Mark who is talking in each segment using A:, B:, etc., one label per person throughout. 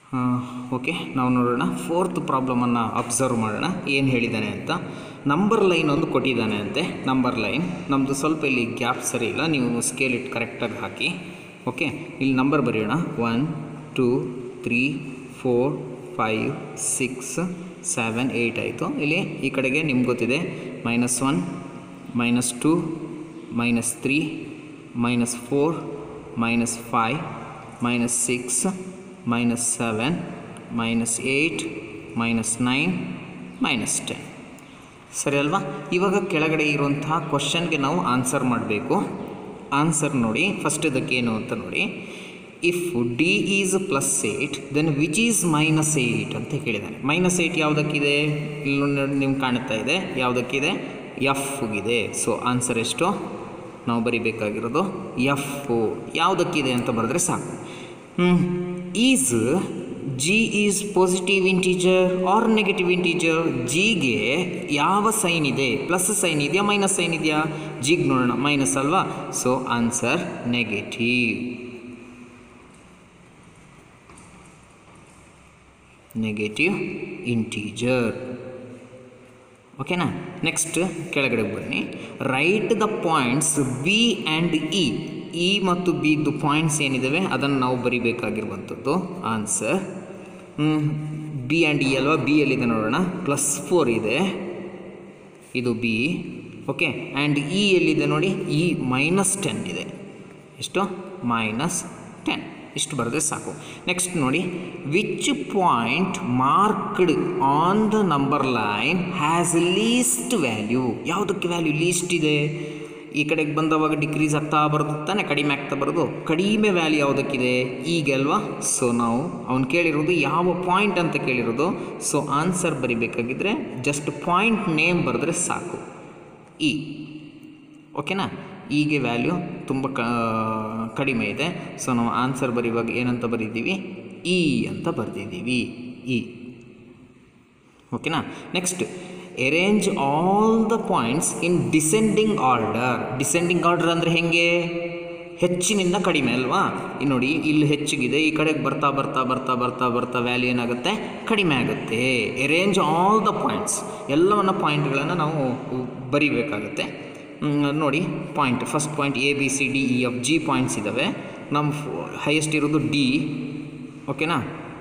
A: okay ನಾವು ನೋಡೋಣ fourth ಪ್ರಾಬ್ಲಮನ್ನು observe ಮಾಡೋಣ ಏನು ಹೇಳಿದ್ದಾನೆ ಅಂತ ನಂಬರ್ ಲೈನ್ ಒಂದು ಕೊಟ್ಟಿದ್ದಾನೆ ಅಂತೆ ನಂಬರ್ ಲೈನ್ ನಮ್ಮದು ಸ್ವಲ್ಪ ಇಲ್ಲಿ ಗ್ಯಾಪ್ ಸರಿ ಇಲ್ಲ ನೀವು ಸ್ಕೇಲ್ ಇಟ್ಟು ಕರೆಕ್ಟಾಗಿ ಹಾಕಿ ಓಕೆ ಇಲ್ಲಿ ನಂಬರ್ ಬರೆಯೋಣ one two three four five six seven eight ಆಯಿತು ಇಲ್ಲಿ ಈ ಕಡೆಗೆ ನಿಮ್ಗೆ ಗೊತ್ತಿದೆ minus one minus two minus three minus four minus five minus six minus seven minus eight minus nine minus ten ಸರಿ ಅಲ್ವಾ ಇವಾಗ ಕೆಳಗಡೆ ಇರುವಂತಹ ಕ್ವಶನ್ಗೆ ನಾವು ಆನ್ಸರ್ ಮಾಡಬೇಕು ಆನ್ಸರ್ ನೋಡಿ ಫಸ್ಟ್ ಇದಕ್ಕೆ ಏನು ಅಂತ ನೋಡಿ if D is plus eight then which is minus eight ಅಂತ ಕೇಳಿದ್ದಾನೆ ಮೈನಸ್ ಏಯ್ಟ್ ಯಾವುದಕ್ಕಿದೆ ಇಲ್ಲಿ ನೋಡಿ ನಿಮ್ಗೆ ಕಾಣ್ತಾ ಇದೆ ಯಾವುದಕ್ಕಿದೆ ಎಫ್ಗಿದೆ ಸೊ ಆನ್ಸರ್ ಎಷ್ಟು ನಾವು ಬರಿಬೇಕಾಗಿರೋದು ಎಫ್ ಯಾವುದಕ್ಕಿದೆ ಅಂತ ಬರೆದ್ರೆ ಸಾಕು is G is positive integer or negative integer ಜಿಗೆ ಯಾವ ಸೈನ್ ಇದೆ ಪ್ಲಸ್ ಸೈನ್ ಇದೆಯಾ ಮೈನಸ್ ಸೈನ್ ಇದೆಯಾ ಜಿಗೆ ನೋಡೋಣ ಮೈನಸ್ ಅಲ್ವಾ so answer negative negative integer ಓಕೆನಾ ನೆಕ್ಸ್ಟ್ ಕೆಳಗಡೆ ಬನ್ನಿ write the points B and E E ಮತ್ತು ಬಿದ್ದು ಪಾಯಿಂಟ್ಸ್ ಏನಿದ್ದಾವೆ ಅದನ್ನು ನಾವು ಬರಿಬೇಕಾಗಿರುವಂಥದ್ದು ಆನ್ಸರ್ ಬಿ ಆ್ಯಂಡ್ ಇ ಅಲ್ವಾ ಬಿ ಎಲ್ಲಿದೆ ನೋಡೋಣ ಪ್ಲಸ್ ಫೋರ್ ಇದೆ ಇದು ಬಿ ಓಕೆ ಆ್ಯಂಡ್ ಇ ಎಲ್ಲಿದೆ ನೋಡಿ ಇ ಮೈನಸ್ ಟೆನ್ ಇದೆ ಎಷ್ಟು ಮೈನಸ್ ಟೆನ್ ಇಷ್ಟು ಬರೆದ್ರೆ ಸಾಕು ನೆಕ್ಸ್ಟ್ ನೋಡಿ which point marked on the number line has least value ಯಾವುದಕ್ಕೆ ವ್ಯಾಲ್ಯೂ ಲೀಸ್ಟ್ ಇದೆ ಈ ಕಡೆಗೆ ಬಂದವಾಗ ಡಿಕ್ರೀಸ್ ಆಗ್ತಾ ಬರೋದು ತಾನೆ ಕಡಿಮೆ ಆಗ್ತಾ ಬರೋದು ಕಡಿಮೆ ವ್ಯಾಲ್ಯೂ ಯಾವುದಕ್ಕಿದೆ ಈಗ ಅಲ್ವಾ ಸೊ ನಾವು ಅವ್ನು ಕೇಳಿರೋದು ಯಾವ ಪಾಯಿಂಟ್ ಅಂತ ಕೇಳಿರೋದು ಸೊ ಆನ್ಸರ್ ಬರಿಬೇಕಾಗಿದ್ದರೆ ಜಸ್ಟ್ ಪಾಯಿಂಟ್ ನೇಮ್ ಬರೆದ್ರೆ ಸಾಕು ಇ ಓಕೆನಾ ಈಗೆ ವ್ಯಾಲ್ಯೂ ತುಂಬ ಕ ಕಡಿಮೆ ಇದೆ ಸೊ ನಾವು ಆನ್ಸರ್ ಬರೆಯುವಾಗ ಏನಂತ ಬರೀತೀವಿ ಇ ಅಂತ ಬರೆದಿದ್ದೀವಿ ಇ ಓಕೆನಾ next arrange all the points in descending order descending order ಅಂದರೆ ಹೆಂಗೆ ಹೆಚ್ಚಿನಿಂದ ಕಡಿಮೆ ಅಲ್ವಾ ಇಲ್ಲಿ ನೋಡಿ ಇಲ್ಲಿ ಹೆಚ್ಚಿಗಿದೆ ಈ ಕಡೆಗೆ ಬರ್ತಾ ಬರ್ತಾ ಬರ್ತಾ ಬರ್ತಾ ಬರ್ತಾ ವ್ಯಾಲ್ಯೂ ಏನಾಗುತ್ತೆ ಕಡಿಮೆ ಆಗುತ್ತೆ ಎರೇಂಜ್ ಆಲ್ ದ ಪಾಯಿಂಟ್ಸ್ ಎಲ್ಲವನ್ನ ಪಾಯಿಂಟ್ಗಳನ್ನು ನಾವು ಬರಿಬೇಕಾಗುತ್ತೆ ನೋಡಿ point first point A B C D E F G points ಇದ್ದಾವೆ ನಮ್ಮ ಹೈಯೆಸ್ಟ್ ಇರೋದು ಡಿ ಓಕೆನಾ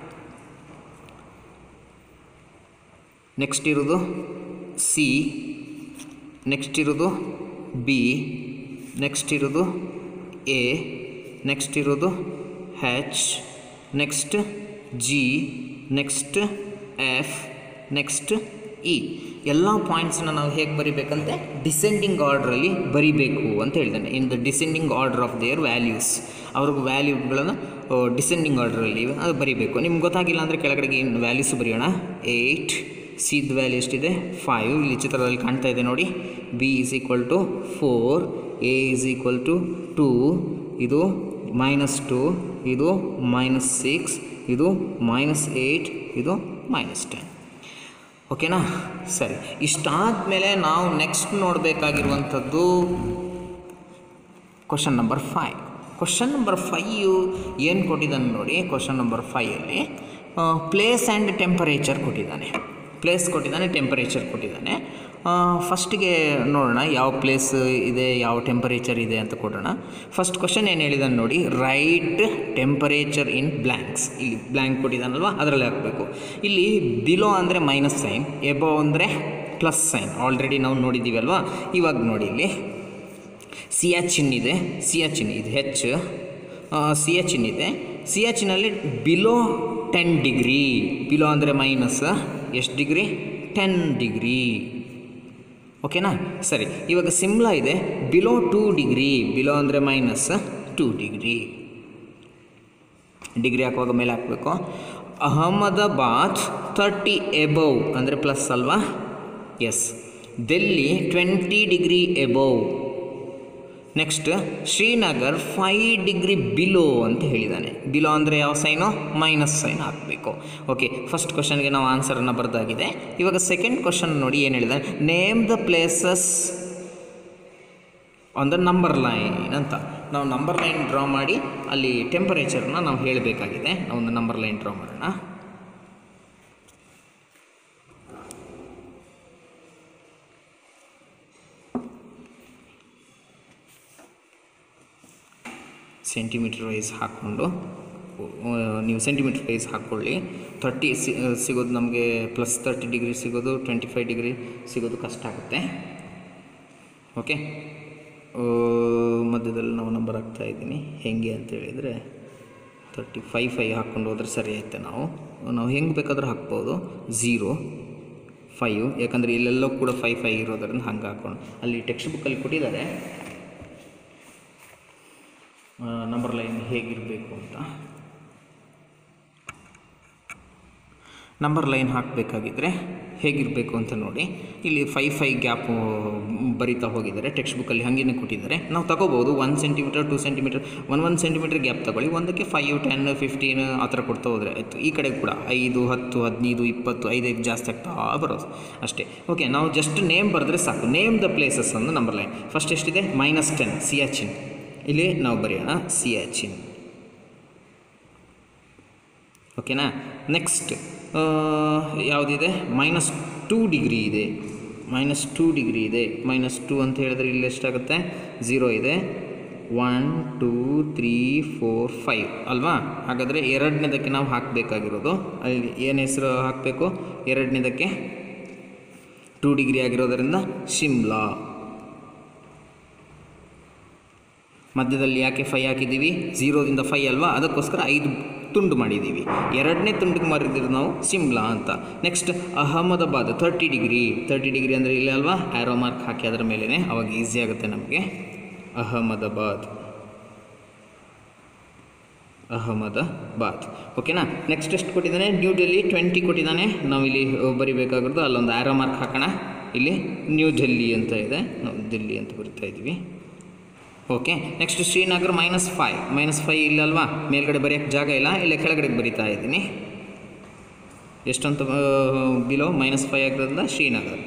A: ನೆಕ್ಸ್ಟ್ ಇರೋದು ಸಿ ನೆಕ್ಸ್ಟ್ ಇರೋದು ಬಿ ನೆಕ್ಸ್ಟ್ ಇರೋದು ಎ ನೆಕ್ಸ್ಟ್ ಇರೋದು H next G next F next E ಎಲ್ಲ ಪಾಯಿಂಟ್ಸನ್ನ ನಾವು ಹೇಗೆ ಬರಿಬೇಕಂತೆ ಡಿಸೆಂಡಿಂಗ್ ಆರ್ಡ್ರಲ್ಲಿ ಬರಿಬೇಕು ಅಂತ ಹೇಳಿದ್ದಾನೆ in the descending order of their values ಅವ್ರಿಗೆ ವ್ಯಾಲ್ಯೂಗಳನ್ನು ಡಿಸೆಂಡಿಂಗ್ ಆರ್ಡ್ರಲ್ಲಿ ಅದು ಬರಿಬೇಕು ನಿಮ್ಗೆ ಗೊತ್ತಾಗಿಲ್ಲ ಅಂದರೆ ಕೆಳಗಡೆಗೆ ಏನು ವ್ಯಾಲ್ಯೂಸ್ ಬರೆಯೋಣ ಏಯ್ಟ್ ಸಿದ್ ವ್ಯಾಲ್ಯೂ ಎಷ್ಟಿದೆ ಫೈವ್ ಇಲ್ಲಿ ಚಿತ್ರದಲ್ಲಿ ಕಾಣ್ತಾ ಇದೆ ನೋಡಿ B is equal to four A is equal to two ಇದು ಮೈನಸ್ ಟು ಇದು ಮೈನಸ್ ಸಿಕ್ಸ್ ಇದು ಮೈನಸ್ ಏಯ್ಟ್ ಇದು ಮೈನಸ್ ಟೆನ್ ಓಕೆನಾ ಸರಿ ಇಷ್ಟಾದಮೇಲೆ ನಾವು ನೆಕ್ಸ್ಟ್ ನೋಡಬೇಕಾಗಿರುವಂಥದ್ದು question number five question number five ಏನು ಕೊಟ್ಟಿದ್ದಾನೆ ನೋಡಿ ಕ್ವಶನ್ ನಂಬರ್ ಫೈಯಲ್ಲಿ ಪ್ಲೇಸ್ ಆ್ಯಂಡ್ ಟೆಂಪರೇಚರ್ ಕೊಟ್ಟಿದ್ದಾನೆ ಪ್ಲೇಸ್ ಕೊಟ್ಟಿದ್ದಾನೆ ಟೆಂಪರೇಚರ್ ಕೊಟ್ಟಿದ್ದಾನೆ ಫಸ್ಟಿಗೆ ನೋಡೋಣ ಯಾವ ಪ್ಲೇಸ್ ಇದೆ ಯಾವ ಟೆಂಪರೇಚರ್ ಇದೆ ಅಂತ ಕೊಡೋಣ ಫಸ್ಟ್ ಕ್ವಶನ್ ಏನು ಹೇಳಿದಾನೆ ನೋಡಿ ರೈಟ್ ಟೆಂಪರೇಚರ್ ಇನ್ ಬ್ಲ್ಯಾಂಕ್ಸ್ ಇಲ್ಲಿ ಬ್ಲ್ಯಾಂಕ್ ಕೊಟ್ಟಿದ್ದಾನಲ್ವ ಅದರಲ್ಲಿ ಹಾಕಬೇಕು ಇಲ್ಲಿ ಬಿಲೋ ಅಂದರೆ ಮೈನಸ್ ಸೈನ್ ಎಬೋ ಅಂದರೆ ಪ್ಲಸ್ ಸೈನ್ ಆಲ್ರೆಡಿ ನಾವು ನೋಡಿದ್ದೀವಿ ಅಲ್ವಾ ಇವಾಗ ನೋಡಿ ಇಲ್ಲಿ ಸಿಯಾ ಚಿನ್ ಇದೆ ಸಿಯಾ ಚಿನ್ ಇದು ಹೆಚ್ ಸಿಯಾ ಚಿನ್ ಇದೆ ಸಿಯಾ ಚಿನ್ನಲ್ಲಿ ಬಿಲೋ ಟೆನ್ ಡಿಗ್ರಿ ಬಿಲೋ ಅಂದರೆ ಮೈನಸ್ ಎಷ್ಟು ಡಿಗ್ರಿ ಟೆನ್ ಡಿಗ್ರಿ ಓಕೆನಾ ಸರಿ ಇವಾಗ ಸಿಮ್ಲಾ ಇದೆ ಬಿಲೋ ಟೂ ಡಿಗ್ರಿ ಬಿಲೋ ಅಂದರೆ ಮೈನಸ್ ಟೂ ಡಿಗ್ರಿ ಡಿಗ್ರಿ ಹಾಕುವಾಗ ಮೇಲೆ ಹಾಕಬೇಕು ಅಹಮದಾಬಾದ್ ತರ್ಟಿ ಎಬೌವ್ ಅಂದರೆ ಪ್ಲಸ್ ಅಲ್ವಾ ಎಸ್ Delhi twenty degree above next Srinagar five degree below ಅಂತ ಹೇಳಿದ್ದಾನೆ ಬಿಲೋ ಅಂದರೆ ಯಾವ ಸೈನು ಮೈನಸ್ ಸೈನ್ ಹಾಕಬೇಕು ಓಕೆ ಫಸ್ಟ್ ಕ್ವಶನ್ಗೆ ನಾವು ಆನ್ಸರನ್ನು ಬರೆದಾಗಿದೆ ಇವಾಗ ಸೆಕೆಂಡ್ ಕ್ವಶನ್ ನೋಡಿ ಏನು ಹೇಳಿದ್ದಾನೆ name the places on the number line ಅಂತ ನಾವು ನಂಬರ್ ಲೈನ್ ಡ್ರಾ ಮಾಡಿ ಅಲ್ಲಿ ಟೆಂಪರೇಚರ್ನ ನಾವು ಹೇಳಬೇಕಾಗಿದೆ ಒಂದು ನಂಬರ್ ಲೈನ್ ಡ್ರಾ ಮಾಡೋಣ ಸೆಂಟಿಮೀಟರ್ ವೈಸ್ ಹಾಕ್ಕೊಂಡು ಆ, ನೀವು ಸೆಂಟಿಮೀಟರ್ ವೈಸ್ ಹಾಕ್ಕೊಳ್ಳಿ ತರ್ಟಿ ಸಿಗೋದು ನಮಗೆ ಪ್ಲಸ್ ತರ್ಟಿ ಡಿಗ್ರಿ ಸಿಗೋದು ಟ್ವೆಂಟಿ ಫೈವ್ ಡಿಗ್ರಿ ಸಿಗೋದು ಕಷ್ಟ ಆಗುತ್ತೆ ಓಕೆ ಆ, ಮಧ್ಯದಲ್ಲಿ ನಾವು ನಂಬರ್ ಹಾಕ್ತಾ ಇದ್ದೀನಿ ಹೆಂಗೆ ಅಂತ ಹೇಳಿದರೆ ತರ್ಟಿ ಫೈವ್ ಫೈವ್ ಹಾಕ್ಕೊಂಡು ಹೋದ್ರೆ ಸರಿ ಆಯ್ತೆ ನಾವು ನಾವು ಹೆಂಗೆ ಬೇಕಾದ್ರೂ ಹಾಕ್ಬೋದು ಝೀರೋ ಫೈವ್ ಯಾಕಂದರೆ ಇಲ್ಲೆಲ್ಲೋ ಕೂಡ ಫೈವ್ ಫೈವ್ ಇರೋದರಿಂದ ಹಂಗೆ ಹಾಕ್ಕೊಂಡು ಅಲ್ಲಿ ಟೆಕ್ಸ್ಟ್ ಬುಕ್ಕಲ್ಲಿ ಕೊಟ್ಟಿದ್ದಾರೆ ನಂಬರ್ ಲೈನ್ ಹೇಗಿರಬೇಕು ಅಂತ ನಂಬರ್ ಲೈನ್ ಹಾಕಬೇಕಾಗಿದ್ರೆ ಹೇಗಿರಬೇಕು ಅಂತ ನೋಡಿ ಇಲ್ಲಿ ಫೈವ್ ಫೈವ್ ಗ್ಯಾಪು ಬರಿತಾ ಹೋಗಿದ್ದಾರೆ ಟೆಕ್ಸ್ಟ್ ಬುಕ್ಕಲ್ಲಿ ಹಾಗೇನೆ ಕೊಟ್ಟಿದ್ದಾರೆ ನಾವು ತಗೋಬೋದು one centimetre two centimetre one one centimetre gap ತಗೊಳ್ಳಿ ಒಂದಕ್ಕೆ ಫೈವ್ ಟೆನ್ ಫಿಫ್ಟೀನ್ ಆ ಥರ ಕೊಡ್ತಾ ಹೋದರೆ ಆಯಿತು ಈ ಕಡೆ ಕೂಡ ಐದು ಹತ್ತು ಹದಿನೈದು ಇಪ್ಪತ್ತು ಐದೈದು ಜಾಸ್ತಿ ಆಗ್ತಾ ಬರೋದು ಅಷ್ಟೇ ಓಕೆ ನಾವು ಜಸ್ಟ್ ನೇಮ್ ಬರೆದ್ರೆ ಸಾಕು name the places and number line first ಎಷ್ಟಿದೆ ಮೈನಸ್ ಟೆನ್ ಸಿಯಾಚಿನ್ ಇಲ್ಲಿ ನಾವು ಬರೆಯೋಣ ಸಿಯಾಚಿನ್ ಓಕೆನಾ ನೆಕ್ಸ್ಟ್ ಯಾವುದಿದೆ ಮೈನಸ್ ಟೂ ಡಿಗ್ರಿ ಇದೆ ಮೈನಸ್ ಟೂ ಡಿಗ್ರಿ ಇದೆ ಮೈನಸ್ ಟೂ ಅಂತ ಹೇಳಿದ್ರೆ ಇಲ್ಲಿ ಎಷ್ಟಾಗುತ್ತೆ ಝೀರೋ ಇದೆ one two three four five ಅಲ್ವಾ ಹಾಗಾದರೆ ಎರಡನೇದಕ್ಕೆ ನಾವು ಹಾಕಬೇಕಾಗಿರೋದು ಅಲ್ಲಿ ಏನು ಹೆಸರು ಹಾಕಬೇಕು ಎರಡನೇದಕ್ಕೆ ಟೂ ಡಿಗ್ರಿ ಆಗಿರೋದರಿಂದ ಶಿಮ್ಲಾ ಮಧ್ಯದಲ್ಲಿ ಯಾಕೆ ಫೈ ಹಾಕಿದ್ದೀವಿ ಝೀರೋದಿಂದ ಫೈ ಅಲ್ವಾ ಅದಕ್ಕೋಸ್ಕರ ಐದು ತುಂಡು ಮಾಡಿದ್ದೀವಿ ಎರಡನೇ ತುಂಡಿಗೆ ಮಾರಿದ್ದೀವಿ ನಾವು ಸಿಮ್ಲಾ ಅಂತ next Ahmedabad thirty degree thirty degree ಅಂದರೆ ಇಲ್ಲ ಅಲ್ವಾ ಆ್ಯರೋ ಮಾರ್ಕ್ ಹಾಕಿ ಅದರ ಮೇಲೇ ಅವಾಗ ಈಸಿ ಆಗುತ್ತೆ ನಮಗೆ ಅಹಮದಾಬಾದ್ ಅಹಮದಾಬಾದ್ ಓಕೆನಾ ನೆಕ್ಸ್ಟ್ ಎಷ್ಟು ಕೊಟ್ಟಿದ್ದಾನೆ ನ್ಯೂ ಡೆಲ್ಲಿ ಟ್ವೆಂಟಿ ಕೊಟ್ಟಿದ್ದಾನೆ ನಾವು ಇಲ್ಲಿ ಬರಿಬೇಕಾಗಿರೋದು ಅಲ್ಲೊಂದು ಆ್ಯರೋ ಮಾರ್ಕ್ ಹಾಕೋಣ ಇಲ್ಲಿ ನ್ಯೂ ಡೆಲ್ಲಿ ಅಂತ ಇದೆ ನಾವು ದಿಲ್ಲಿ ಅಂತ ಬರಿತಾ ಇದ್ದೀವಿ okay next Srinagar minus five minus five ಇಲ್ಲ ಅಲ್ವಾ ಮೇಲ್ಗಡೆ ಬರೆಯೋಕ್ಕೆ ಜಾಗ ಇಲ್ಲ ಇಲ್ಲ ಕೆಳಗಡೆ ಬರಿತಾ ಇದ್ದೀನಿ ಎಷ್ಟಂತ ಬಿಲೋ ಮೈನಸ್ ಫೈವ್ ಆಗಿರೋದ್ರಿಂದ ಶ್ರೀನಗರ್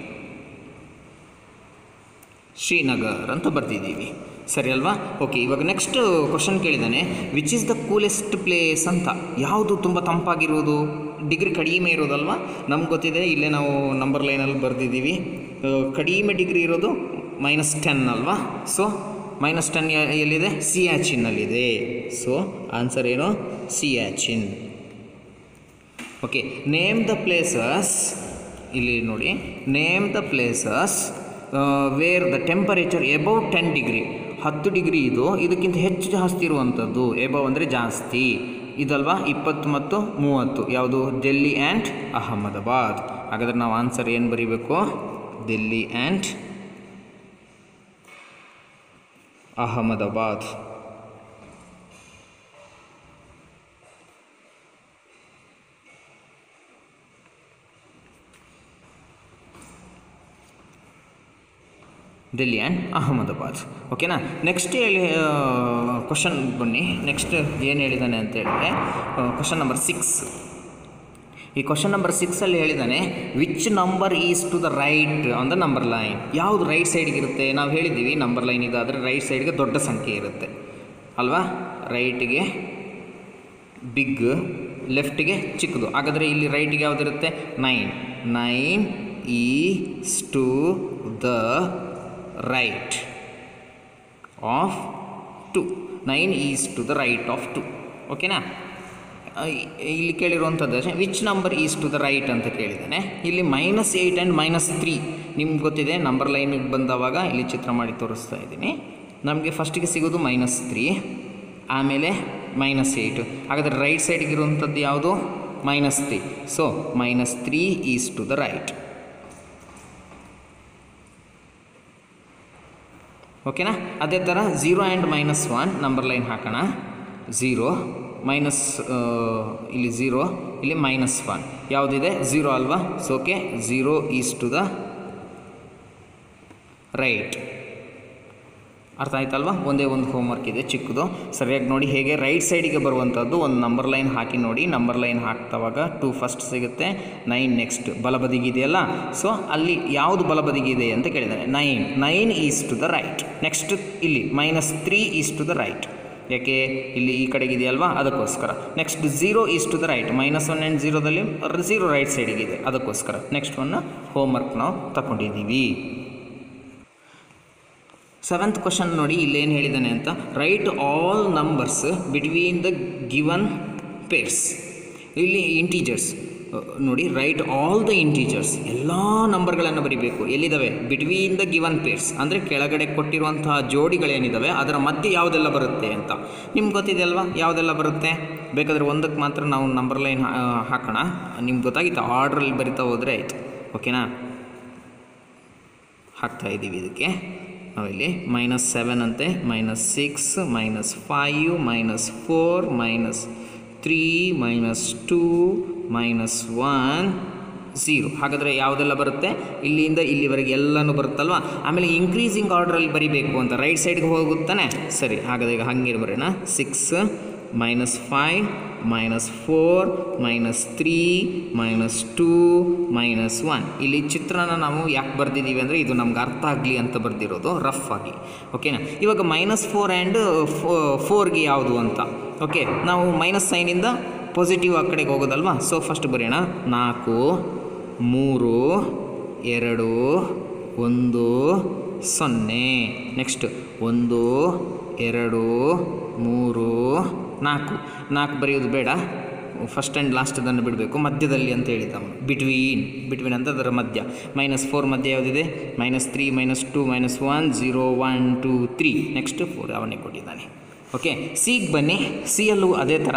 A: ಶ್ರೀನಗರ್ ಅಂತ ಬರ್ತಿದ್ದೀವಿ ಸರಿ ಅಲ್ವಾ ಓಕೆ ಇವಾಗ ನೆಕ್ಸ್ಟ್ ಕ್ವಶನ್ ಕೇಳಿದ್ದಾನೆ which is the coolest place ಅಂತ ಯಾವುದು ತುಂಬ ತಂಪಾಗಿರೋದು ಡಿಗ್ರಿ ಕಡಿಮೆ ಇರೋದಲ್ವಾ ನಮ್ಗೆ ಗೊತ್ತಿದೆ ಇಲ್ಲೇ ನಾವು ನಂಬರ್ ಲೈನಲ್ಲಿ ಬರೆದಿದ್ದೀವಿ ಕಡಿಮೆ ಡಿಗ್ರಿ ಇರೋದು ಮೈನಸ್ ಟೆನ್ ಅಲ್ವಾ ಸೊ ಮೈನಸ್ ಟೆನ್ ಎಲ್ಲಿದೆ ಸಿಯಾಚಿನ್ನಲ್ಲಿದೆ ಸೊ ಆನ್ಸರ್ ಏನು Siachen okay name the places ಇಲ್ಲಿ ನೋಡಿ name the places where the temperature above ten degree ಹತ್ತು ಡಿಗ್ರಿ ಇದು ಇದಕ್ಕಿಂತ ಹೆಚ್ಚು ಜಾಸ್ತಿ ಇರುವಂಥದ್ದು ಎಬವ್ ಅಂದರೆ ಜಾಸ್ತಿ ಇದಲ್ವಾ ಇಪ್ಪತ್ತು ಮತ್ತು ಮೂವತ್ತು ಯಾವುದು ಡೆಲ್ಲಿ ಆ್ಯಂಡ್ ಅಹಮದಾಬಾದ್ ಹಾಗಾದ್ರೆ ನಾವು ಆನ್ಸರ್ ಏನು ಬರೀಬೇಕು ಡೆಲ್ಲಿ ಆ್ಯಂಡ್ ಅಹಮದಾಬಾದ್ ಡೆಲ್ಲಿ ಆ್ಯಂಡ್ ಅಹಮದಾಬಾದ್ ಓಕೆನಾ ನೆಕ್ಸ್ಟ್ ಹೇಳಿ ಕ್ವಶನ್ ಬನ್ನಿ ನೆಕ್ಸ್ಟ್ ಏನು ಹೇಳಿದ್ದಾನೆ ಅಂತ ಹೇಳಿದ್ರೆ ಕ್ವಶನ್ ನಂಬರ್ ಸಿಕ್ಸ್ ಈ ಕ್ವಶನ್ ನಂಬರ್ ಸಿಕ್ಸಲ್ಲಿ ಹೇಳಿದ್ದಾನೆ which number is to the right on the number line ಯಾವುದು ರೈಟ್ ಸೈಡ್ಗೆ ಇರುತ್ತೆ ನಾವು ಹೇಳಿದ್ದೀವಿ ನಂಬರ್ ಲೈನ್ ಇದಾದರೆ ರೈಟ್ ಸೈಡ್ಗೆ ದೊಡ್ಡ ಸಂಖ್ಯೆ ಇರುತ್ತೆ ಅಲ್ವಾ ರೈಟಿಗೆ ಬಿಗ್ ಲೆಫ್ಟಿಗೆ ಚಿಕ್ಕದು ಹಾಗಾದರೆ ಇಲ್ಲಿ ರೈಟಿಗೆ ಯಾವುದಿರುತ್ತೆ nine nine is to the right of two nine is to the right of two ಓಕೆನಾ ಆ, ಇ- ಇಲ್ಲಿ ಕೇಳಿರುವಂಥದ್ದು which number is to the right ಅಂತ ಕೇಳಿದ್ದಾನೆ ಇಲ್ಲಿ minus eight and minus three ನಿಮ್ಗೆ ಗೊತ್ತಿದೆ ನಂಬರ್ ಲೈನಿಗೆ ಬಂದವಾಗ ಇಲ್ಲಿ ಚಿತ್ರ ಮಾಡಿ ತೋರಿಸ್ತಾ ಇದ್ದೀನಿ ನಮಗೆ ಫಸ್ಟಿಗೆ ಸಿಗೋದು ಮೈನಸ್ ತ್ರೀ ಆಮೇಲೆ ಮೈನಸ್ ಏಯ್ಟು ಹಾಗಾದರೆ ರೈಟ್ ಸೈಡ್ಗೆ ಇರುವಂಥದ್ದು ಯಾವುದು minus three so minus three is to the right ಓಕೆನಾ ಅದೇ ಥರ zero and minus one number line ಹಾಕೋಣ ಝೀರೋ ಮೈನಸ್ ಇಲ್ಲಿ ಝೀರೋ ಇಲ್ಲಿ ಮೈನಸ್ ಒನ್ ಯಾವುದಿದೆ ಝೀರೋ ಅಲ್ವಾ so okay zero is to the right ಅರ್ಥ ಆಯ್ತಲ್ವಾ ಒಂದೇ ಒಂದು ಹೋಮ್ವರ್ಕ್ ಇದೆ ಚಿಕ್ಕದು ಸರಿಯಾಗಿ ನೋಡಿ ಹೇಗೆ ರೈಟ್ ಸೈಡಿಗೆ ಬರುವಂಥದ್ದು ಒಂದು ನಂಬರ್ ಲೈನ್ ಹಾಕಿ ನೋಡಿ ನಂಬರ್ ಲೈನ್ ಹಾಕ್ತವಾಗ ಟೂ ಫಸ್ಟ್ ಸಿಗುತ್ತೆ ನೈನ್ ನೆಕ್ಸ್ಟ್ ಬಲಬದಿಗೆ ಇದೆಯಲ್ಲ ಸೊ ಅಲ್ಲಿ ಯಾವುದು ಬಲಬದಿಗೆ ಇದೆ ಅಂತ ಕೇಳಿದ್ದಾರೆ nine nine is to the right next ಇಲ್ಲಿ minus three is to the right ಯಾಕೆ ಇಲ್ಲಿ ಈ ಕಡೆಗೆ ಇದೆಯಲ್ವಾ ಅದಕ್ಕೋಸ್ಕರ next zero is to the right minus one and ಝೀರೋದಲ್ಲಿ ಝೀರೋ ರೈಟ್ ಸೈಡಿಗೆ ಇದೆ ಅದಕ್ಕೋಸ್ಕರ ನೆಕ್ಸ್ಟ್ ಒನ್ನ ಹೋಮ್ವರ್ಕ್ ನಾವು ತಗೊಂಡಿದ್ದೀವಿ ಸೆವೆಂತ್ ಕ್ವಶನ್ ನೋಡಿ ಇಲ್ಲೇನು ಹೇಳಿದ್ದಾನೆ ಅಂತ write all numbers between the given pairs ಇಲ್ಲಿ ಇಂಟೀಜರ್ಸ್ ನೋಡಿ ರೈಟ್ ಆಲ್ ದ ಇಂಟೀಜರ್ಸ್ ಎಲ್ಲ ನಂಬರ್ಗಳನ್ನು ಬರಿಬೇಕು ಎಲ್ಲಿದ್ದಾವೆ ಬಿಟ್ವೀನ್ ದ ಗಿವನ್ ಪೇರ್ಸ್ ಅಂದರೆ ಕೆಳಗಡೆ ಕೊಟ್ಟಿರುವಂತಹ ಜೋಡಿಗಳೇನಿದ್ದಾವೆ ಅದರ ಮಧ್ಯೆ ಯಾವುದೆಲ್ಲ ಬರುತ್ತೆ ಅಂತ ನಿಮ್ಗೆ ಗೊತ್ತಿದೆ ಅಲ್ವಾ ಯಾವುದೆಲ್ಲ ಬರುತ್ತೆ ಬೇಕಾದರೆ ಒಂದಕ್ಕೆ ಮಾತ್ರ ನಾವು ನಂಬರ್ ಲೈನ್ ಹಾಕೋಣ ನಿಮ್ಗೆ ಗೊತ್ತಾಗಿತ್ತು ಆರ್ಡ್ರಲ್ಲಿ ಬರಿತಾ ಹೋದರೆ ಆಯಿತು ಓಕೆನಾ ಹಾಕ್ತಾ ಇದ್ದೀವಿ ಇದಕ್ಕೆ ನಾವಿಲ್ಲಿ ಮೈನಸ್ ಸೆವೆನ್ ಅಂತೆ minus six minus five minus four minus three minus two minus one zero ಹಾಗಾದರೆ ಯಾವುದೆಲ್ಲ ಬರುತ್ತೆ ಇಲ್ಲಿಂದ ಇಲ್ಲಿವರೆಗೆ ಎಲ್ಲನೂ ಬರುತ್ತಲ್ವ ಆಮೇಲೆ ಇನ್ಕ್ರೀಸಿಂಗ್ ಆರ್ಡ್ರಲ್ಲಿ ಬರಿಬೇಕು ಅಂತ ರೈಟ್ ಸೈಡ್ಗೆ ಹೋಗುತ್ತಾನೆ ಸರಿ ಹಾಗಾದರೆ ಈಗ ಹಂಗೆ ಬರೋಣ six minus five minus four minus three minus two minus one ಇಲ್ಲಿ ಚಿತ್ರನ ನಾವು ಯಾಕೆ ಬರೆದಿದ್ದೀವಿ ಅಂದರೆ ಇದು ನಮ್ಗೆ ಅರ್ಥ ಆಗಲಿ ಅಂತ ಬರೆದಿರೋದು ರಫ್ ಆಗಿ ಓಕೆನಾ ಇವಾಗ ಮೈನಸ್ ಫೋರ್ ಆ್ಯಂಡ್ ಫೋರ್ಗೆ ಯಾವುದು ಅಂತ ಓಕೆ ನಾವು ಮೈನಸ್ ಸೈನಿಂದ ಪಾಸಿಟಿವ್ ಆ ಕಡೆಗೆ ಹೋಗೋದಲ್ವಾ ಸೊ ಫಸ್ಟ್ ಬರೆಯೋಣ ನಾಲ್ಕು ಮೂರು ಎರಡು ಒಂದು ಸೊನ್ನೆ ನೆಕ್ಸ್ಟ್ ಒಂದು ಎರಡು ಮೂರು ನಾಲ್ಕು ನಾಲ್ಕು ಬರೆಯೋದು ಬೇಡ ಫಸ್ಟ್ ಆ್ಯಂಡ್ ಲಾಸ್ಟದನ್ನು ಬಿಡಬೇಕು ಮಧ್ಯದಲ್ಲಿ ಅಂತ ಹೇಳಿದ್ದ ಅವನು ಬಿಟ್ವೀನ್ ಬಿಟ್ವೀನ್ ಅಂತ ಅದರ ಮಧ್ಯ ಮೈನಸ್ ಫೋರ್ ಮಧ್ಯ ಯಾವುದಿದೆ minus three minus two minus one zero one two three next four ಅವನೇ ಕೊಟ್ಟಿದ್ದಾನೆ ಓಕೆ ಸಿಗೆ ಬನ್ನಿ ಸಿ ಯಲ್ಲೂ ಅದೇ ಥರ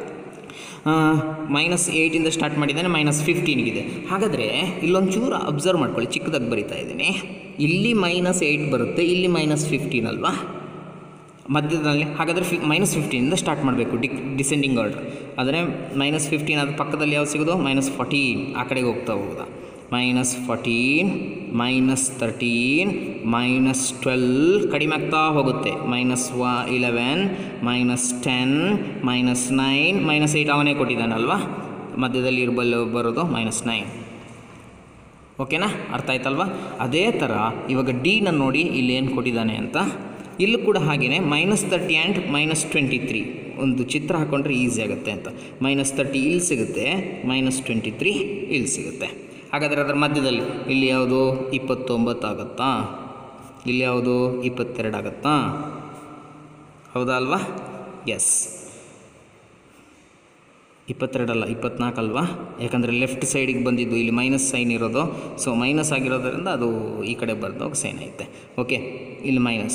A: ಮೈನಸ್ ಏಯ್ಟಿಂದ ಸ್ಟಾರ್ಟ್ ಮಾಡಿದ್ದಾನೆ ಮೈನಸ್ ಫಿಫ್ಟೀನ್ಗಿದೆ ಹಾಗಾದರೆ ಇಲ್ಲೊಂಚೂರು ಅಬ್ಸರ್ವ್ ಮಾಡ್ಕೊಳ್ಳಿ ಚಿಕ್ಕದಾಗಿ ಬರಿತಾ ಇದ್ದೀನಿ ಇಲ್ಲಿ ಮೈನಸ್ ಏಯ್ಟ್ ಬರುತ್ತೆ ಇಲ್ಲಿ ಮೈನಸ್ ಫಿಫ್ಟೀನ್ ಅಲ್ವಾ ಮಧ್ಯದಲ್ಲಿ ಹಾಗಾದರೆ ಫಿ ಮೈನಸ್ ಫಿಫ್ಟೀನಿಂದ ಸ್ಟಾರ್ಟ್ ಮಾಡಬೇಕು ಡಿ ಡಿಸೆಂಡಿಂಗ್ ಆರ್ಡರ್ ಆದರೆ ಮೈನಸ್ ಫಿಫ್ಟೀನ್ ಅದು ಪಕ್ಕದಲ್ಲಿ ಯಾವ್ದು ಸಿಗೋದು ಮೈನಸ್ ಫೋರ್ಟೀನ್ ಆ ಕಡೆಗೆ ಹೋಗ್ತಾ ಹೋಗೋದಾ minus fourteen minus thirteen minus twelve ಕಡಿಮೆ ಆಗ್ತಾ ಹೋಗುತ್ತೆ ಮೈನಸ್ ವ eleven minus ten minus nine minus eight ಅವನೇ ಕೊಟ್ಟಿದ್ದಾನಲ್ವಾ ಮಧ್ಯದಲ್ಲಿ ಇರ್ಬಲ್ ಬರೋದು ಮೈನಸ್ ನೈನ್ ಓಕೆನಾ ಅರ್ಥ ಆಯ್ತಲ್ವಾ ಅದೇ ಥರ ಇವಾಗ ಡಿನ ನೋಡಿ ಇಲ್ಲಿ ಏನು ಕೊಟ್ಟಿದ್ದಾನೆ ಅಂತ ಇಲ್ಲೂ ಕೂಡ ಹಾಗೆಯೇ minus thirty and minus twenty three ಒಂದು ಚಿತ್ರ ಹಾಕ್ಕೊಂಡ್ರೆ ಈಸಿ ಆಗುತ್ತೆ ಅಂತ ಮೈನಸ್ ತರ್ಟಿ ಇಲ್ಲಿ ಸಿಗುತ್ತೆ ಮೈನಸ್ ಟ್ವೆಂಟಿ ತ್ರೀ ಇಲ್ಲಿ ಸಿಗುತ್ತೆ ಹಾಗಾದರೆ ಅದರ ಮಧ್ಯದಲ್ಲಿ ಇಲ್ಲಿ ಯಾವುದು ಇಪ್ಪತ್ತೊಂಬತ್ತು ಆಗುತ್ತಾ ಇಲ್ಲಿ ಯಾವುದು ಇಪ್ಪತ್ತೆರಡು ಆಗುತ್ತಾ ಹೌದಾ ಅಲ್ವಾ ಎಸ್ ಇಪ್ಪತ್ತೆರಡಲ್ಲ ಇಪ್ಪತ್ನಾಲ್ಕು ಅಲ್ವಾ ಯಾಕಂದರೆ ಲೆಫ್ಟ್ ಸೈಡಿಗೆ ಬಂದಿದ್ದು ಇಲ್ಲಿ ಮೈನಸ್ ಸೈನ್ ಇರೋದು ಸೊ ಮೈನಸ್ ಆಗಿರೋದ್ರಿಂದ ಅದು ಈ ಕಡೆ ಬರ್ದೋಗಿ ಸೈನ್ ಐತೆ ಓಕೆ ಇಲ್ಲಿ minus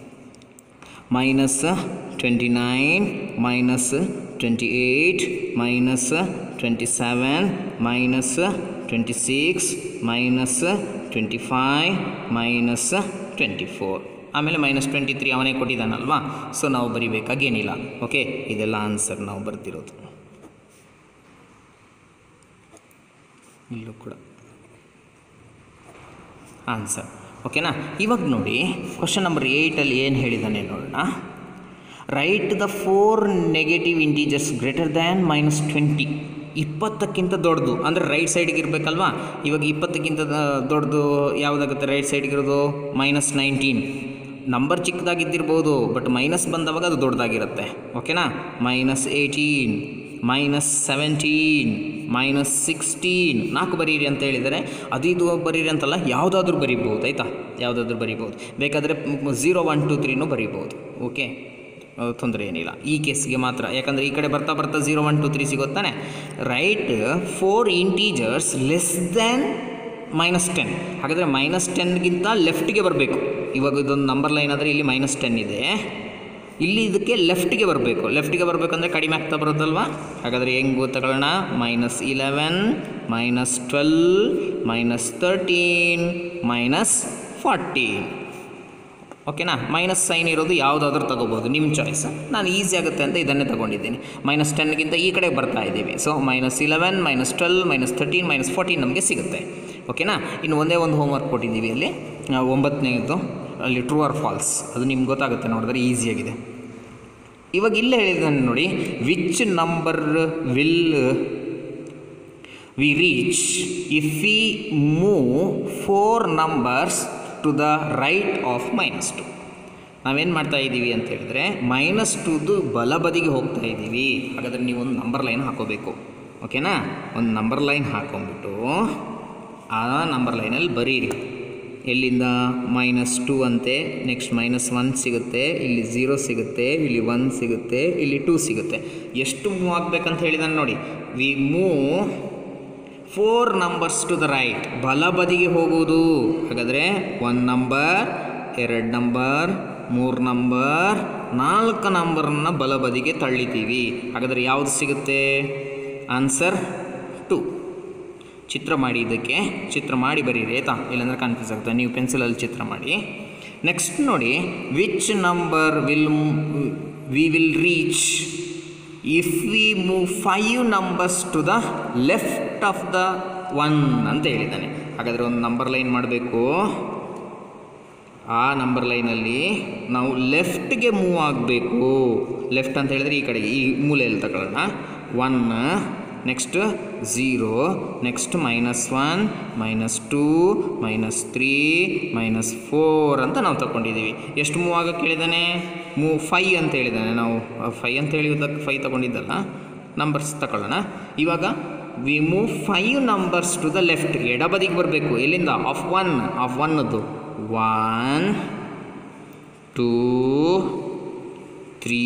A: minus twenty nine minus twenty eight minus twenty seven minus twenty six minus twenty five minus twenty four ಆಮೇಲೆ ಮೈನಸ್ ಟ್ವೆಂಟಿ ತ್ರೀ ಅವನೇ ಕೊಟ್ಟಿದ್ದಾನಲ್ವಾ ಸೊ ನಾವು ಬರಿಬೇಕಾಗೇನಿಲ್ಲ ಓಕೆ ಇದೆಲ್ಲ ಆನ್ಸರ್ ನಾವು ಬರ್ತಿರೋದು ಇಲ್ಲೂ ಕೂಡ ಆನ್ಸರ್ ಓಕೆನಾ ಇವಾಗ ನೋಡಿ ಕ್ವಶನ್ ನಂಬರ್ ಏಯ್ಟಲ್ಲಿ ಏನು ಹೇಳಿದ್ದಾನೆ ನೋಡೋಣ right the four negative integers greater than minus twenty ಇಪ್ಪತ್ತಕ್ಕಿಂತ ದೊಡ್ಡದು ಅಂದರೆ ರೈಟ್ ಸೈಡಿಗೆ ಇರಬೇಕಲ್ವಾ ಇವಾಗ ಇಪ್ಪತ್ತಕ್ಕಿಂತ ದ- ದೊಡ್ಡದು ಯಾವುದಾಗುತ್ತೆ ರೈಟ್ ಸೈಡ್ಗಿರೋದು ಮೈನಸ್ ನೈನ್ಟೀನ್ ನಂಬರ್ ಚಿಕ್ಕದಾಗಿದ್ದಿರ್ಬೋದು ಬಟ್ ಮೈನಸ್ ಬಂದವಾಗ ಅದು ದೊಡ್ಡದಾಗಿರುತ್ತೆ ಓಕೆನಾ minus eighteen minus seventeen minus sixteen ನಾಲ್ಕು ಬರೀರಿ ಅಂತ ಹೇಳಿದರೆ ಅದು ಇದು ಬರೀರಿ ಅಂತಲ್ಲ ಯಾವುದಾದ್ರೂ ಬರಿಬೋದು ಆಯಿತಾ ಯಾವುದಾದ್ರೂ ಬರಿಬೋದು ಬೇಕಾದರೆ ಝೀರೋ ಒನ್ ಟು ತ್ರೀನೂ ಬರಿಬೋದು ಓಕೆ ತೊಂದರೆ ಏನಿಲ್ಲ ಈ ಕೇಸ್ಗೆ ಮಾತ್ರ ಯಾಕಂದರೆ ಈ ಕಡೆ ಬರ್ತಾ ಬರ್ತಾ ಝೀರೋ ಒನ್ ಟು ತ್ರೀ ಸಿಗುತ್ತಾನೆ right four integers less than minus ten ಹಾಗಾದರೆ ಮೈನಸ್ ಟೆನ್ಗಿಂತ ಲೆಫ್ಟಿಗೆ ಬರಬೇಕು ಇವಾಗ ಇದೊಂದು ನಂಬರ್ ಲೈನ್ ಆದರೆ ಇಲ್ಲಿ ಮೈನಸ್ ಟೆನ್ ಇದೆ ಇಲ್ಲಿ ಇದಕ್ಕೆ ಲೆಫ್ಟಿಗೆ ಬರಬೇಕು ಲೆಫ್ಟಿಗೆ ಬರಬೇಕಂದ್ರೆ ಕಡಿಮೆ ಆಗ್ತಾ ಬರುತ್ತಲ್ವಾ ಹಾಗಾದರೆ ಹೆಂಗೆ ತಗೊಳ್ಳೋಣ minus eleven minus twelve minus thirteen minus fourteen ಓಕೆನಾ ಮೈನಸ್ ಸೈನ್ ಇರೋದು ಯಾವುದಾದ್ರೂ ತಗೋಬೋದು ನಿಮ್ಮ ಚಾಯ್ಸ್ ನಾನು ಈಸಿ ಆಗುತ್ತೆ ಅಂತ ಇದನ್ನೇ ತಗೊಂಡಿದ್ದೀನಿ ಮೈನಸ್ ಟೆನ್ಗಿಂತ ಈ ಕಡೆ ಬರ್ತಾ ಇದ್ದೀವಿ so minus eleven minus twelve minus thirteen minus fourteen ನಮಗೆ ಸಿಗುತ್ತೆ ಓಕೆನಾ ಇನ್ನು ಒಂದೇ ಒಂದು ಹೋಮ್ವರ್ಕ್ ಕೊಟ್ಟಿದ್ದೀವಿ ಅಲ್ಲಿ ಆ, ಒಂಬತ್ತನೇದು ಅಲ್ಲಿ ಟ್ರೂ ಆರ್ ಫಾಲ್ಸ್ ಅದು ನಿಮ್ಗೆ ಗೊತ್ತಾಗುತ್ತೆ ನೋಡಿದ್ರೆ ಈಸಿಯಾಗಿದೆ ಇವಾಗ ಇಲ್ಲೇ ಹೇಳಿದ್ದಾನೆ ನೋಡಿ which number will we reach if we move four numbers to the right of minus two ನಾವೇನು ಮಾಡ್ತಾ ಇದ್ದೀವಿ ಅಂತ ಹೇಳಿದ್ರೆ ಮೈನಸ್ ಟುದು ಬಲಬದಿಗೆ ಹೋಗ್ತಾ ಇದ್ದೀವಿ ಹಾಗಾದರೆ ನೀವು ಒಂದು ನಂಬರ್ ಲೈನ್ ಹಾಕೋಬೇಕು ಓಕೆನಾ ಒಂದು ನಂಬರ್ ಲೈನ್ ಹಾಕೊಂಡ್ಬಿಟ್ಟು ಆ ನಂಬರ್ ಲೈನಲ್ಲಿ ಬರೀರಿ ಎಲ್ಲಿಂದ ಮೈನಸ್ ಟೂ ಅಂತೆ ನೆಕ್ಸ್ಟ್ ಮೈನಸ್ ಒನ್ ಸಿಗುತ್ತೆ ಇಲ್ಲಿ ಝೀರೋ ಸಿಗುತ್ತೆ ಇಲ್ಲಿ ಒನ್ ಸಿಗುತ್ತೆ ಇಲ್ಲಿ ಟೂ ಸಿಗುತ್ತೆ ಎಷ್ಟು ಮೂವ್ ಆಗಬೇಕಂತ ಹೇಳಿದಾನೆ ನೋಡಿ we move four numbers to the right ಬಲಬದಿಗೆ ಹೋಗುವುದು ಹಾಗಾದರೆ ಒನ್ ನಂಬರ್ ಎರಡು ನಂಬರ್ ಮೂರು ನಂಬರ್ ನಾಲ್ಕು ನಂಬರನ್ನು ಬಲಬದಿಗೆ ತಳ್ಳಿತೀವಿ ಹಾಗಾದರೆ ಯಾವುದು ಸಿಗುತ್ತೆ ಆನ್ಸರ್ ಟು ಚಿತ್ರ ಮಾಡಿ ಇದಕ್ಕೆ ಚಿತ್ರ ಮಾಡಿ ಬರೀರಿ ಆಯಿತಾ ಇಲ್ಲಾಂದರೆ ಕನ್ಫ್ಯೂಸ್ ಆಗ್ತದೆ ನೀವು ಪೆನ್ಸಿಲಲ್ಲಿ ಚಿತ್ರ ಮಾಡಿ ನೆಕ್ಸ್ಟ್ ನೋಡಿ which number will we will reach if we move five numbers to the left of the one ಅಂತ ಹೇಳಿದ್ದಾನೆ ಹಾಗಾದರೆ ಒಂದು ನಂಬರ್ ಲೈನ್ ಮಾಡಬೇಕು ಆ ನಂಬರ್ ಲೈನಲ್ಲಿ ನಾವು ಲೆಫ್ಟ್ಗೆ ಮೂವ್ ಆಗಬೇಕು ಲೆಫ್ಟ್ ಅಂತ ಹೇಳಿದರೆ ಈ ಕಡೆಗೆ ಈ ಮೂಲೆಯಲ್ಲಿ ತಗೊಳ್ಳೋಣ one next zero next minus one minus two minus three minus four ಅಂತ ನಾವು ತಗೊಂಡಿದ್ದೀವಿ ಎಷ್ಟು ಮೂವ್ ಆಗಕ್ಕೆ ಹೇಳಿದ್ದಾನೆ ಮೂವ್ ಫೈ ಅಂತ ಹೇಳಿದ್ದಾನೆ ನಾವು ಫೈ ಅಂತ ಹೇಳಿದ್ದಕ್ಕೆ ಫೈ ತಗೊಂಡಿದ್ದಲ್ಲ ನಂಬರ್ಸ್ ತಗೊಳ್ಳೋಣ ಇವಾಗ we move five numbers to the left ಎಡಬದಿಗೆ ಬರಬೇಕು ಎಲ್ಲಿಂದ ಆಫ್ ಒನ್ ಆಫ್ ಒನ್ನದ್ದು one two three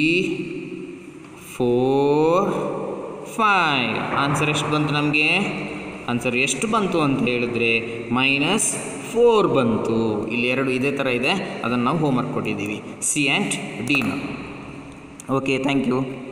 A: four five answer ಎಷ್ಟು ಬಂತು ನಮಗೆ ಆನ್ಸರ್ ಎಷ್ಟು ಬಂತು ಅಂತ ಹೇಳಿದ್ರೆ ಮೈನಸ್ ಫೋರ್ ಬಂತು ಇಲ್ಲಿ ಎರಡು ಇದೇ ಥರ ಇದೆ ಅದನ್ನು ನಾವು ಹೋಮ್ವರ್ಕ್ ಕೊಟ್ಟಿದ್ದೀವಿ ಸಿ ಆ್ಯಂಡ್ ಡಿನ ಓಕೆ ಥ್ಯಾಂಕ್ ಯು